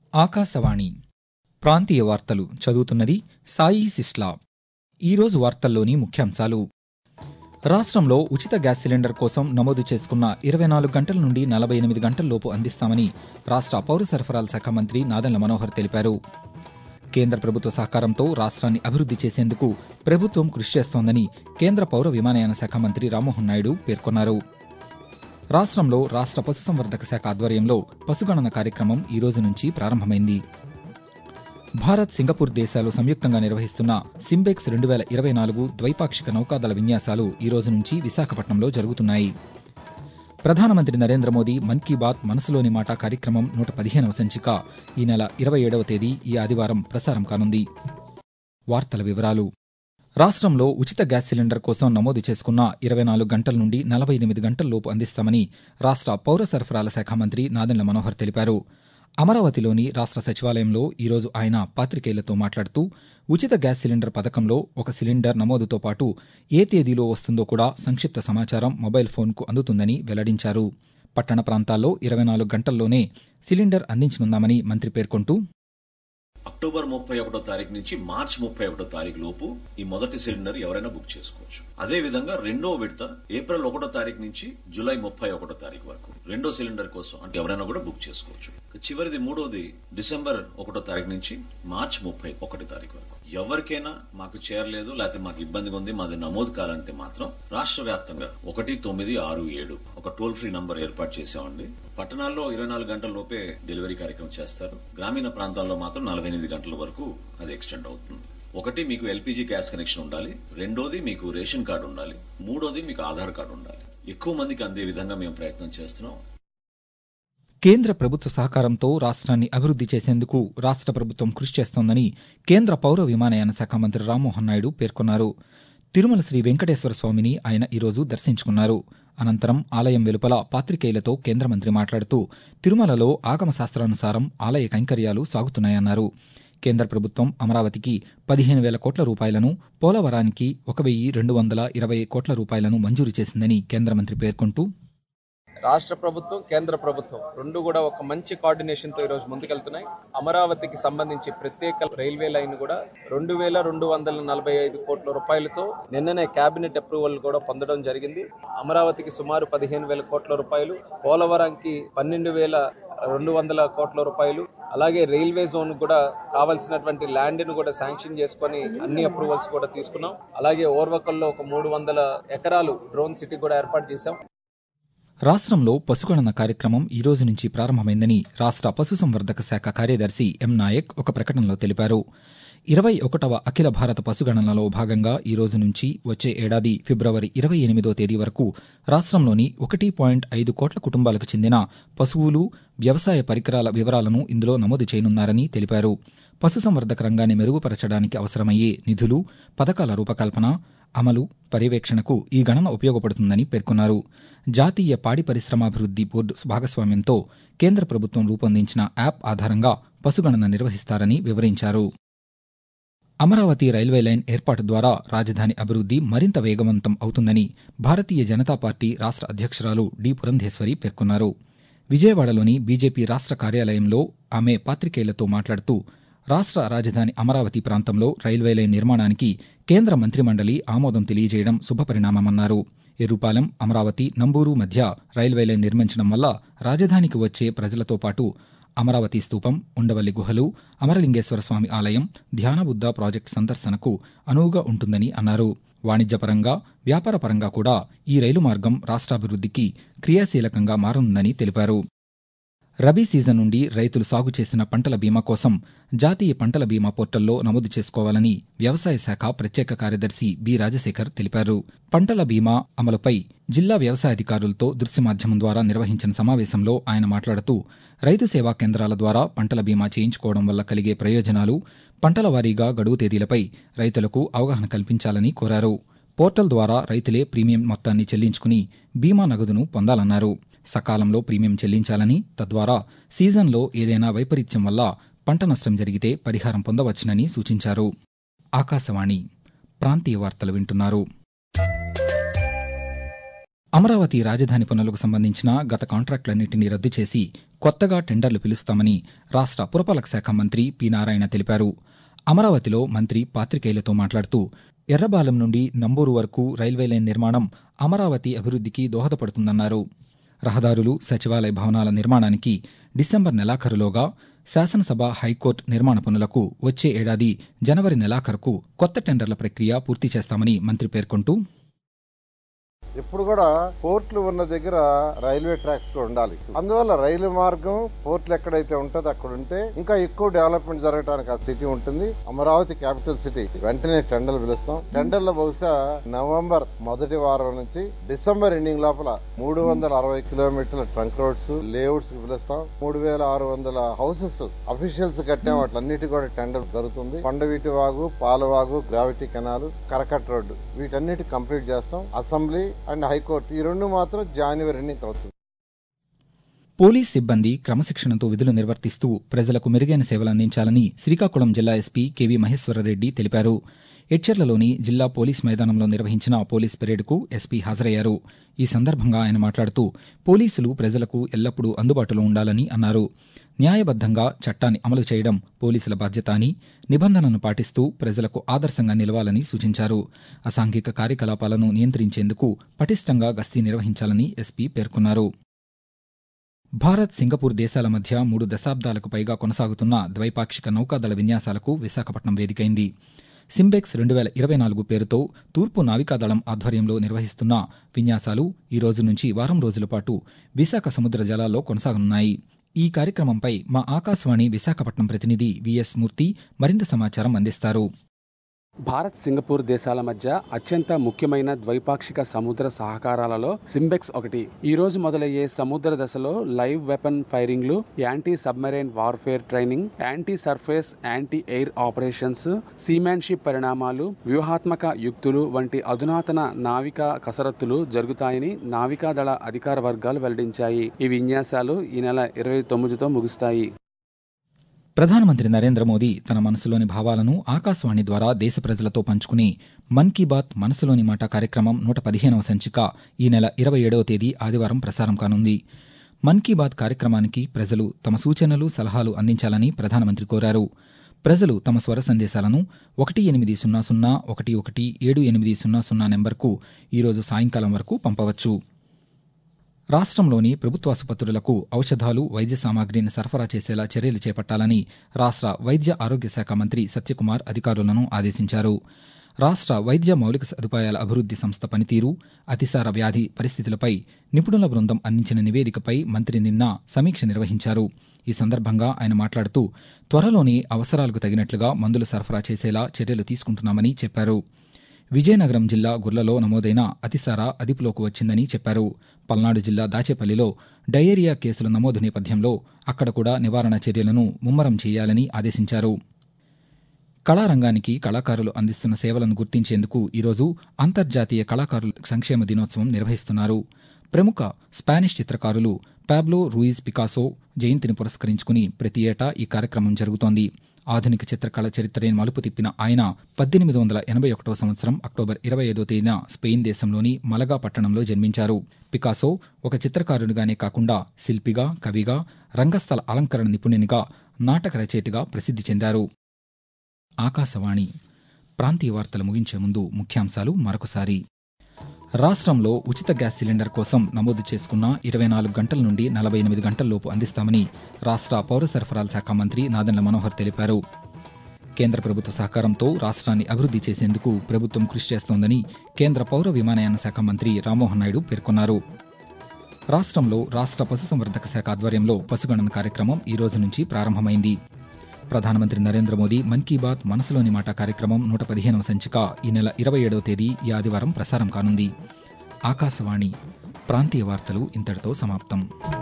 ఆకాశవాణి ప్రాంతీయ వార్తలు చదువుతున్నది సాయి సిస్లా ఈరోజు వార్తల్లోని ముఖ్యాంశాలు రాష్ట్రంలో ఉచిత గ్యాస్ సిలిండర్ కోసం నమోదు చేసుకున్న ఇరవై నాలుగు గంటల నుండి నలభై ఎనిమిది గంటల్లోపు అందిస్తామని రాష్ట్ర పౌర సరఫరాల శాఖ మంత్రి నాదెండ్ల మనోహర్ తెలిపారు కేంద్ర ప్రభుత్వ సహకారంతో రాష్ట్రాన్ని అభివృద్ధి చేసేందుకు ప్రభుత్వం కృషి చేస్తోందని కేంద్ర పౌర విమానయాన శాఖ మంత్రి రామ్మోహన్ నాయుడు పేర్కొన్నారు రాష్ట్రంలో రాష్ట్ర పశుసంవర్ధక శాఖ ఆధ్వర్యంలో పశుగణన కార్యక్రమం ఈ రోజు నుంచి ప్రారంభమైంది భారత్ సింగపూర్ దేశాలు సంయుక్తంగా నిర్వహిస్తున్న సింబెక్స్ రెండు వేల ఇరవై నాలుగు ద్వైపాక్షిక నౌకాదళ విన్యాసాలు ఈ రోజు నుంచి విశాఖపట్నంలో జరుగుతున్నాయి ప్రధానమంత్రి నరేంద్ర మోదీ మన్ కీ బాత్ మనసులోని మాట కార్యక్రమం నూట పదిహేనవ సంచిక ఈ నెల ఇరవై ఏడవ తేదీ ఈ ఆదివారం ప్రసారం కానుంది వార్తల వివరాలు రాష్ట్రంలో ఉచిత గ్యాస్ సిలిండర్ కోసం నమోదు చేసుకున్న ఇరవై నాలుగు గంటల నుండి నలభై ఎనిమిది గంటల్లోపు అందిస్తామని రాష్ట్ర పౌర సరఫరాల శాఖ మంత్రి నాదెండ్ల మనోహర్ తెలిపారు అమరావతిలోని రాష్ట్ర సచివాలయంలో ఈరోజు ఆయన పాత్రికేయులతో మాట్లాడుతూ ఉచిత గ్యాస్ సిలిండర్ పథకంలో ఒక సిలిండర్ నమోదుతో పాటు ఏ తేదీలో వస్తుందో కూడా సంక్షిప్త సమాచారం మొబైల్ ఫోన్కు అందుతుందని వెల్లడించారు పట్టణ ప్రాంతాల్లో ఇరవై నాలుగు గంటల్లోనే సిలిండర్ అందించనున్నామని మంత్రి పేర్కొంటూ అక్టోబర్ ముప్పై ఒకటో తారీఖు నుంచి మార్చ్ ముప్పై ఒకటో తారీఖు లోపు ఈ మొదటి సిలిండర్ ఎవరైనా బుక్ చేసుకోవచ్చు అదే విధంగా రెండో విడత ఏప్రిల్ ఒకటో తారీఖు నుంచి జూలై ముప్పై ఒకటో తారీఖు వరకు రెండో సిలిండర్ కోసం అంటే ఎవరైనా కూడా బుక్ చేసుకోవచ్చు చివరిది మూడోది డిసెంబర్ ఒకటో తారీఖు నుంచి మార్చ్ ముప్పై ఒకటి తారీఖు వరకు ఎవరికైనా మాకు చేరలేదు లేకపోతే మాకు ఇబ్బందిగా ఉంది మాది నమోదు కావాలంటే మాత్రం రాష్ట్ర వ్యాప్తంగా ఒకటి తొమ్మిది ఆరు ఏడు ఒక టోల్ ఫ్రీ నంబర్ ఏర్పాటు చేశామండి పట్టణాల్లో ఇరవై నాలుగు గంటల లోపే డెలివరీ కార్యక్రమం చేస్తారు గ్రామీణ ప్రాంతాల్లో మాత్రం నలభై ఎనిమిది గంటల వరకు అది ఎక్స్టెండ్ అవుతుంది ఒకటి మీకు ఎల్పీజీ గ్యాస్ కనెక్షన్ ఉండాలి రెండోది మీకు రేషన్ కార్డు ఉండాలి మూడోది మీకు ఆధార్ కార్డు ఉండాలి ఎక్కువ మందికి అందే విధంగా మేము ప్రయత్నం చేస్తున్నాం కేంద్ర ప్రభుత్వ సహకారంతో రాష్ట్రాన్ని అభివృద్ధి చేసేందుకు రాష్ట్ర ప్రభుత్వం కృషి చేస్తోందని కేంద్ర పౌర విమానయాన శాఖ మంత్రి రామ్మోహన్ నాయుడు పేర్కొన్నారు తిరుమల శ్రీ వెంకటేశ్వర స్వామిని ఆయన ఈరోజు దర్శించుకున్నారు అనంతరం ఆలయం వెలుపల పాత్రికేయులతో కేంద్ర మంత్రి మాట్లాడుతూ తిరుమలలో ఆగమ శాస్త్రానుసారం ఆలయ కైంకర్యాలు సాగుతున్నాయన్నారు కేంద్ర ప్రభుత్వం అమరావతికి పదిహేను వేల కోట్ల రూపాయలను పోలవరానికి ఒక వెయ్యి రెండు వందల ఇరవై కోట్ల రూపాయలను మంజూరు చేసిందని కేంద్ర మంత్రి పేర్కొంటూ రాష్ట్ర ప్రభుత్వం కేంద్ర ప్రభుత్వం రెండు కూడా ఒక మంచి కోఆర్డినేషన్ తో ఈరోజు ముందుకెళ్తున్నాయి అమరావతికి సంబంధించి ప్రత్యేక రైల్వే లైన్ కూడా రెండు వేల రెండు వందల నలభై ఐదు కోట్ల రూపాయలతో నిన్ననే కేబినెట్ అప్రూవల్ కూడా పొందడం జరిగింది అమరావతికి సుమారు పదిహేను వేల కోట్ల రూపాయలు పోలవరంకి పన్నెండు వేల రెండు వందల కోట్ల రూపాయలు అలాగే రైల్వే జోన్ కూడా కావాల్సినటువంటి ల్యాండ్ ను కూడా శాంక్షన్ చేసుకొని అన్ని అప్రూవల్స్ కూడా తీసుకున్నాం అలాగే ఓర్వకల్లో ఒక మూడు వందల ఎకరాలు డ్రోన్ సిటీ కూడా ఏర్పాటు చేశాం రాష్ట్రంలో పశుగణన కార్యక్రమం ఈ రోజు నుంచి ప్రారంభమైందని రాష్ట్ర పశుసంవర్ధక శాఖ కార్యదర్శి ఎం నాయక్ ఒక ప్రకటనలో తెలిపారు ఇరవై ఒకటవ అఖిల భారత పశుగణనలో భాగంగా ఈ రోజు నుంచి వచ్చే ఏడాది ఫిబ్రవరి ఇరవై ఎనిమిదో తేదీ వరకు రాష్ట్రంలోని ఒకటి పాయింట్ ఐదు కోట్ల కుటుంబాలకు చెందిన పశువులు వ్యవసాయ పరికరాల వివరాలను ఇందులో నమోదు చేయనున్నారని తెలిపారు పశుసంవర్ధక రంగాన్ని మెరుగుపరచడానికి అవసరమయ్యే నిధులు పథకాల రూపకల్పన అమలు పర్యవేక్షణకు ఈ గణన ఉపయోగపడుతుందని పేర్కొన్నారు జాతీయ పాడి పరిశ్రమాభివృద్ధి బోర్డు భాగస్వామ్యంతో కేంద్ర ప్రభుత్వం రూపొందించిన యాప్ ఆధారంగా పశుగణన నిర్వహిస్తారని వివరించారు అమరావతి రైల్వే లైన్ ఏర్పాటు ద్వారా రాజధాని అభివృద్ధి మరింత వేగవంతం అవుతుందని భారతీయ జనతా పార్టీ రాష్ట్ర అధ్యక్షురాలు డి పురంధేశ్వరి పేర్కొన్నారు విజయవాడలోని బీజేపీ రాష్ట్ర కార్యాలయంలో ఆమె పాత్రికేయులతో మాట్లాడుతూ రాష్ట్ర రాజధాని అమరావతి ప్రాంతంలో రైల్వే లైన్ నిర్మాణానికి కేంద్ర మంత్రిమండలి ఆమోదం తెలియజేయడం శుభపరిణామమన్నారు ఎర్రుపాలెం అమరావతి నంబూరు మధ్య రైల్వే లైన్ నిర్మించడం వల్ల రాజధానికి వచ్చే ప్రజలతో పాటు అమరావతి స్తూపం ఉండవల్లి గుహలు అమరలింగేశ్వర స్వామి ఆలయం ధ్యానబుద్ధ ప్రాజెక్టు సందర్శనకు అనువుగా ఉంటుందని అన్నారు వాణిజ్యపరంగా వ్యాపారపరంగా కూడా ఈ రైలు మార్గం రాష్ట్రాభివృద్ధికి క్రియాశీలకంగా మారనుందని తెలిపారు రబీ సీజన్ నుండి రైతులు సాగు చేసిన పంటల బీమా కోసం జాతీయ పంటల బీమా పోర్టల్లో నమోదు చేసుకోవాలని వ్యవసాయ శాఖ ప్రత్యేక కార్యదర్శి బి రాజశేఖర్ తెలిపారు పంటల బీమా అమలుపై జిల్లా వ్యవసాయ అధికారులతో దృశ్య మాధ్యమం ద్వారా నిర్వహించిన సమావేశంలో ఆయన మాట్లాడుతూ రైతు సేవా కేంద్రాల ద్వారా పంటల బీమా చేయించుకోవడం వల్ల కలిగే ప్రయోజనాలు పంటల వారీగా గడువు తేదీలపై రైతులకు అవగాహన కల్పించాలని కోరారు పోర్టల్ ద్వారా రైతులే ప్రీమియం మొత్తాన్ని చెల్లించుకుని బీమా నగదును పొందాలన్నారు సకాలంలో ప్రీమియం చెల్లించాలని తద్వారా సీజన్లో ఏదైనా వైపరీత్యం వల్ల పంట నష్టం జరిగితే పరిహారం పొందవచ్చునని సూచించారు ఆకాశవాణి ప్రాంతీయ వార్తలు వింటున్నారు అమరావతి రాజధాని పనులకు సంబంధించిన గత కాంట్రాక్టులన్నింటినీ రద్దు చేసి కొత్తగా టెండర్లు పిలుస్తామని రాష్ట్ర పురపాలక శాఖ మంత్రి పి నారాయణ తెలిపారు అమరావతిలో మంత్రి పాత్రికేయులతో మాట్లాడుతూ ఎర్రబాలెం నుండి నంబూరు వరకు రైల్వే లైన్ నిర్మాణం అమరావతి అభివృద్ధికి దోహదపడుతుందన్నారు రహదారులు సచివాలయ భవనాల నిర్మాణానికి డిసెంబర్ నెలాఖరులోగా శాసనసభ హైకోర్టు నిర్మాణ పనులకు వచ్చే ఏడాది జనవరి నెలాఖరుకు కొత్త టెండర్ల ప్రక్రియ పూర్తి చేస్తామని మంత్రి పేర్కొంటూ ఇప్పుడు కూడా పోర్ట్లు ఉన్న దగ్గర రైల్వే ట్రాక్స్ కూడా ఉండాలి అందువల్ల రైలు మార్గం పోర్ట్లు ఎక్కడైతే ఉంటుందో అక్కడ ఉంటే ఇంకా ఎక్కువ డెవలప్మెంట్ జరగడానికి ఆ సిటీ ఉంటుంది అమరావతి క్యాపిటల్ సిటీ వెంటనే టెండర్లు పిలుస్తాం టెండర్లు బహుశా నవంబర్ మొదటి వారం నుంచి డిసెంబర్ ఎండింగ్ లోపల మూడు వందల అరవై కిలోమీటర్ల ట్రంక్ రోడ్స్ లేఅవుట్స్ కి పిలుస్తాం మూడు వేల ఆరు వందల హౌసెస్ అఫీషియల్స్ కట్టాం వాటిలన్నిటి కూడా టెండర్ జరుగుతుంది కొండవీటి వాగు పాలవాగు గ్రావిటీ కెనాల్ కరకట్ రోడ్డు వీటన్నిటి కంప్లీట్ చేస్తాం అసెంబ్లీ అండ్ హైకోర్టు ఈ రెండు మాత్రం జనవరి ఎన్నిక అవుతుంది పోలీస్ సిబ్బంది క్రమశిక్షణతో విధులు నిర్వర్తిస్తూ ప్రజలకు మెరుగైన సేవలు అందించాలని శ్రీకాకుళం జిల్లా ఎస్పీ కెవి మహేశ్వరరెడ్డి తెలిపారు ఎచ్చెర్లలోని జిల్లా పోలీస్ మైదానంలో నిర్వహించిన పోలీస్ పెరేడ్కు ఎస్పీ హాజరయ్యారు ఈ సందర్భంగా ఆయన మాట్లాడుతూ పోలీసులు ప్రజలకు ఎల్లప్పుడూ అందుబాటులో ఉండాలని అన్నారు న్యాయబద్దంగా చట్టాన్ని అమలు చేయడం పోలీసుల బాధ్యత అని నిబంధనలను పాటిస్తూ ప్రజలకు ఆదర్శంగా నిలవాలని సూచించారు అసాంఘిక కార్యకలాపాలను నియంత్రించేందుకు పటిష్టంగా గస్తీ నిర్వహించాలని ఎస్పీ పేర్కొన్నారు భారత్ సింగపూర్ దేశాల మధ్య మూడు దశాబ్దాలకు పైగా కొనసాగుతున్న ద్వైపాక్షిక నౌకాదళ విన్యాసాలకు విశాఖపట్నం వేదికైంది సింబెక్స్ రెండు వేల ఇరవై నాలుగు పేరుతో తూర్పు నావికాదళం ఆధ్వర్యంలో నిర్వహిస్తున్న విన్యాసాలు ఈ రోజు నుంచి వారం రోజుల పాటు విశాఖ సముద్ర జలాల్లో కొనసాగనున్నాయి ఈ కార్యక్రమంపై మా ఆకాశవాణి విశాఖపట్నం ప్రతినిధి విఎస్ మూర్తి మరింత సమాచారం అందిస్తారు భారత్ సింగపూర్ దేశాల మధ్య అత్యంత ముఖ్యమైన ద్వైపాక్షిక సముద్ర సహకారాలలో సింబెక్స్ ఒకటి ఈ రోజు మొదలయ్యే సముద్ర దశలో లైవ్ వెపన్ ఫైరింగ్లు anti submarine warfare training anti surface anti air operations seamanship పరిణామాలు వ్యూహాత్మక యుక్తులు వంటి అధునాతన నావికా కసరత్తులు జరుగుతాయని నావికాదళ అధికార వర్గాలు వెల్లడించాయి ఈ విన్యాసాలు ఈ నెల ఇరవై తొమ్మిదితో ముగుస్తాయి ప్రధానమంత్రి నరేంద్ర మోదీ తన మనసులోని భావాలను ఆకాశవాణి ద్వారా దేశ ప్రజలతో పంచుకుని మన్ కీ బాత్ మనసులోని మాట కార్యక్రమం నూట పదిహేనవ సంచిక ఈ నెల ఇరవై ఏడవ తేదీ ఆదివారం ప్రసారం కానుంది మన్ కీ బాత్ కార్యక్రమానికి ప్రజలు తమ సూచనలు సలహాలు అందించాలని ప్రధానమంత్రి కోరారు ప్రజలు తమ స్వర సందేశాలను ఒకటి ఎనిమిది సున్నా సున్నా ఒకటి ఒకటి ఏడు ఎనిమిది సున్నా సున్నా నెంబర్కు ఈరోజు సాయంకాలం వరకు పంపవచ్చు రాష్ట్రంలోని ప్రభుత్వాసుపత్రులకు ఔషధాలు వైద్య సామాగ్రిని సరఫరా చేసేలా చర్యలు చేపట్టాలని రాష్ట్ర వైద్య ఆరోగ్య శాఖ మంత్రి సత్యకుమార్ అధికారులను ఆదేశించారు రాష్ట్ర వైద్య మౌలిక సదుపాయాల అభివృద్ది సంస్థ పనితీరు అతిసార వ్యాధి పరిస్థితులపై నిపుణుల బృందం అందించిన నివేదికపై మంత్రి నిన్న సమీక్ష నిర్వహించారు ఈ సందర్భంగా ఆయన మాట్లాడుతూ త్వరలోనే అవసరాలకు తగినట్లుగా మందులు సరఫరా చేసేలా చర్యలు తీసుకుంటున్నామని చెప్పారు విజయనగరం జిల్లా గుర్లలో నమోదైన అతిసార అదుపులోకి వచ్చిందని చెప్పారు పల్నాడు జిల్లా దాచేపల్లిలో డయేరియా కేసుల నమోదు నేపథ్యంలో అక్కడ కూడా నివారణ చర్యలను ముమ్మరం చేయాలని ఆదేశించారు కళారంగానికి కళాకారులు అందిస్తున్న సేవలను గుర్తించేందుకు ఈరోజు అంతర్జాతీయ కళాకారుల సంక్షేమ దినోత్సవం నిర్వహిస్తున్నారు ప్రముఖ స్పానిష్ చిత్రకారులు పాబ్లో రూయిజ్ పికాసో జయంతిని పురస్కరించుకుని ప్రతి ఏటా ఈ కార్యక్రమం జరుగుతోంది ఆధునిక చిత్రకళ చరిత్రని మలుపు తిప్పిన ఆయన పద్దెనిమిది వందల ఎనభై ఒకటో సంవత్సరం అక్టోబర్ ఇరవై ఐదో తేదీన స్పెయిన్ దేశంలోని మలగా పట్టణంలో జన్మించారు పికాసో ఒక చిత్రకారునిగానే కాకుండా శిల్పిగా కవిగా రంగస్థల అలంకరణ నిపుణునిగా నాటక రచయితగా ప్రసిద్ధి చెందారు ఆకాశవాణి ప్రాంతీయ వార్తలు ముగించే ముందు ముఖ్యాంశాలు మరొకసారి రాష్ట్రంలో ఉచిత గ్యాస్ సిలిండర్ కోసం నమోదు చేసుకున్న ఇరవై నాలుగు గంటల నుండి నలభై ఎనిమిది గంటల్లోపు అందిస్తామని రాష్ట్ర పౌర సరఫరాల శాఖ మంత్రి నాదెండ్ల మనోహర్ తెలిపారు కేంద్ర ప్రభుత్వ సహకారంతో రాష్ట్రాన్ని అభివృద్ధి చేసేందుకు ప్రభుత్వం కృషి చేస్తోందని కేంద్ర పౌర విమానయాన శాఖ మంత్రి రామ్మోహన్ నాయుడు పేర్కొన్నారు రాష్ట్రంలో రాష్ట్ర పశుసంవర్ధక శాఖ ఆధ్వర్యంలో పశుగణన కార్యక్రమం ఈ రోజు నుంచి ప్రారంభమైంది ప్రధానమంత్రి నరేంద్ర మోదీ మన్ కీ బాత్ మనసులోని మాట కార్యక్రమం నూట పదిహేనవ సంచిక ఈ నెల ఇరవై ఏడవ తేదీ ఈ ఆదివారం ప్రసారం కానుంది ఆకాశవాణి ప్రాంతీయ వార్తలు ఇంతటితో సమాప్తం